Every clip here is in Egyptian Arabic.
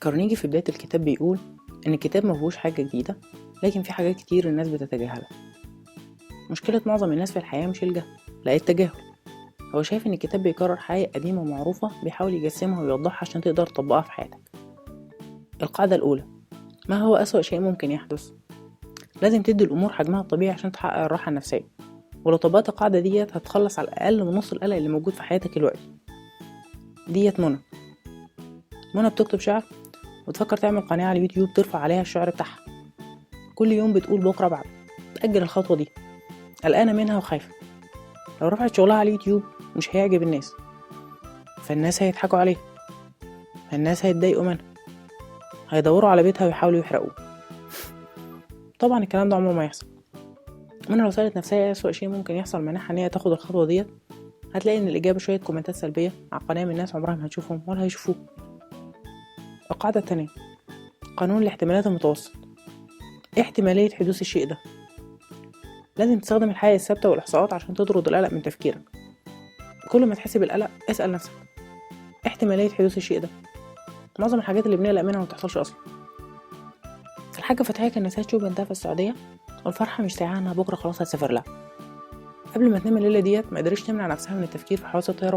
كارنيجي في بداية الكتاب بيقول إن الكتاب مفيهوش حاجة جديدة لكن في حاجات كتير الناس بتتجاهلها مشكلة معظم الناس في الحياة مش الجهل لا التجاهل هو شايف إن الكتاب بيكرر حاجة قديمة ومعروفة بيحاول يجسمها ويوضحها عشان تقدر تطبقها في حياتك القاعدة الأولى ما هو أسوأ شيء ممكن يحدث لازم تدي الأمور حجمها الطبيعي عشان تحقق الراحة النفسية ولو طبقت القاعدة ديت هتخلص على الأقل من نص القلق اللي موجود في حياتك دلوقتي ديت منى منى بتكتب شعر وتفكر تعمل قناة على اليوتيوب ترفع عليها الشعر بتاعها كل يوم بتقول بكرة بعد تأجل الخطوة دي قلقانة منها وخايفة لو رفعت شغلها على اليوتيوب مش هيعجب الناس فالناس هيضحكوا عليها فالناس هيتضايقوا منها هيدوروا على بيتها ويحاولوا يحرقوه طبعا الكلام ده عمره ما يحصل منى لو سألت نفسها ايه أسوأ شيء ممكن يحصل منها ان هي تاخد الخطوة ديت هتلاقي ان الإجابة شوية كومنتات سلبية على قناة من ناس عمرها ما هتشوفهم ولا هيشوفوك القاعدة التانية قانون الاحتمالات المتوسط ايه احتمالية حدوث الشيء ده لازم تستخدم الحقائق الثابتة والإحصاءات عشان تطرد القلق من تفكيرك كل ما تحس بالقلق اسأل نفسك ايه احتمالية حدوث الشيء ده معظم الحاجات اللي بنقلق منها ما بتحصلش أصلا الحاجة فتحية كان نفسها تشوف بنتها في السعودية والفرحة مش سايعاها انها بكرة خلاص هتسافر لها قبل ما تنام الليلة ديت ما قدرتش تمنع نفسها من التفكير في حوادث الطيران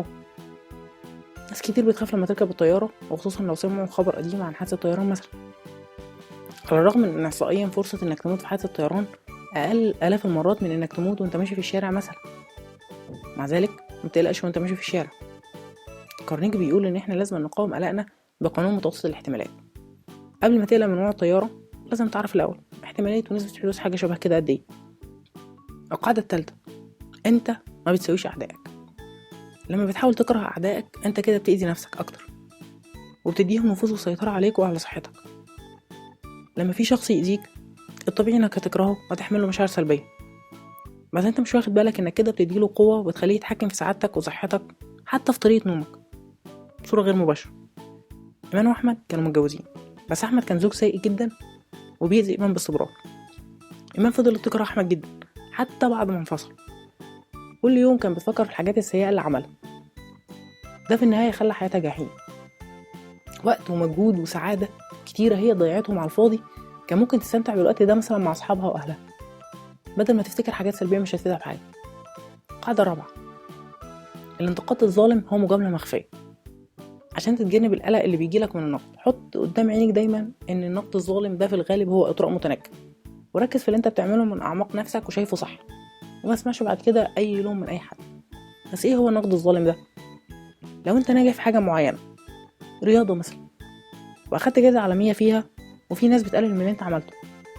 ناس كتير بتخاف لما تركب الطيارة وخصوصا لو سمعوا خبر قديم عن حادثة طيران مثلا على الرغم من ان احصائيا فرصة انك تموت في حادثة طيران اقل الاف المرات من انك تموت وانت ماشي في الشارع مثلا مع ذلك متقلقش وانت ماشي في الشارع كارنيجي بيقول ان احنا لازم نقاوم قلقنا بقانون متوسط الاحتمالات قبل ما تقلق من نوع الطيارة لازم تعرف الاول احتمالية ونسبة حدوث حاجة شبه كده قد ايه القاعدة التالتة انت ما بتساويش اعدائك لما بتحاول تكره اعدائك انت كده بتأذي نفسك اكتر وبتديهم نفوذ وسيطرة عليك وعلى صحتك لما في شخص يأذيك الطبيعي انك هتكرهه وتحمله مشاعر سلبية بس انت مش واخد بالك انك كده بتديله قوة وبتخليه يتحكم في سعادتك وصحتك حتى في طريقة نومك بصورة غير مباشرة إيمان وأحمد كانوا متجوزين بس أحمد كان زوج سيء جدا وبيأذي إيمان باستمرار إيمان فضلت تكره أحمد جدا حتى بعد ما انفصل كل يوم كان بتفكر في الحاجات السيئة اللي عملها ده في النهاية خلى حياتها جحيم وقت ومجهود وسعادة كتيرة هي ضيعتهم على الفاضي كان ممكن تستمتع بالوقت ده مثلا مع أصحابها وأهلها بدل ما تفتكر حاجات سلبية مش هتفيدها بحاجة القاعدة الرابعة الانتقاد الظالم هو مجاملة مخفية عشان تتجنب القلق اللي بيجيلك من النقد حط قدام عينيك دايما ان النقد الظالم ده في الغالب هو اطراء متنكر وركز في اللي انت بتعمله من اعماق نفسك وشايفه صح وما اسمعش بعد كده اي لوم من اي حد بس ايه هو النقد الظالم ده لو انت ناجح في حاجه معينه رياضه مثلا واخدت جايزه عالميه فيها وفي ناس بتقلل من اللي انت عملته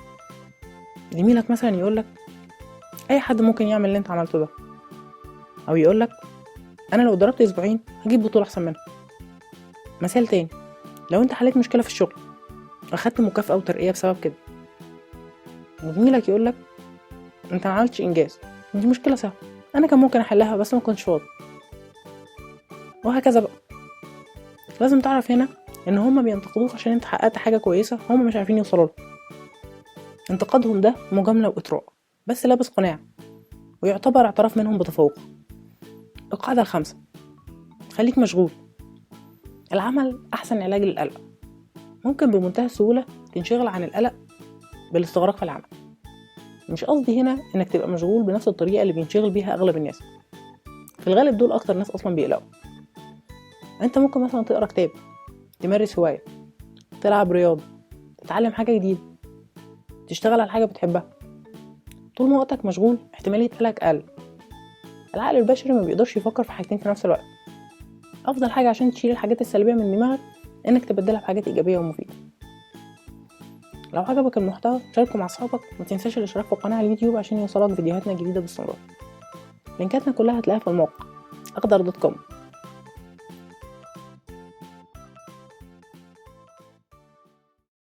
زميلك مثلا يقولك اي حد ممكن يعمل اللي انت عملته ده او يقولك انا لو ضربت اسبوعين هجيب بطوله احسن منها مثال تاني لو انت حليت مشكله في الشغل واخدت مكافاه وترقيه بسبب كده وزميلك يقولك انت ما عملتش انجاز دي مشكله سهله انا كان ممكن احلها بس ما كنتش فاضي وهكذا بقى لازم تعرف هنا ان هما بينتقدوك عشان انت حققت حاجه كويسه هما مش عارفين يوصلوا لها انتقادهم ده مجامله واطراء بس لابس قناع ويعتبر اعتراف منهم بتفوق القاعده الخامسه خليك مشغول العمل احسن علاج للقلق ممكن بمنتهى السهوله تنشغل عن القلق بالاستغراق في العمل مش قصدي هنا انك تبقى مشغول بنفس الطريقه اللي بينشغل بيها اغلب الناس في الغالب دول اكتر ناس اصلا بيقلقوا انت ممكن مثلا تقرا كتاب تمارس هوايه تلعب رياضه تتعلم حاجه جديده تشتغل على حاجه بتحبها طول ما وقتك مشغول احتماليه قلقك اقل العقل البشري ما بيقدرش يفكر في حاجتين في نفس الوقت افضل حاجه عشان تشيل الحاجات السلبيه من دماغك انك تبدلها بحاجات ايجابيه ومفيده لو عجبك المحتوى شاركه مع اصحابك ومتنساش الاشتراك في القناه على اليوتيوب عشان يوصلك فيديوهاتنا الجديده باستمرار لينكاتنا كلها هتلاقيها في الموقع اقدر دوت كوم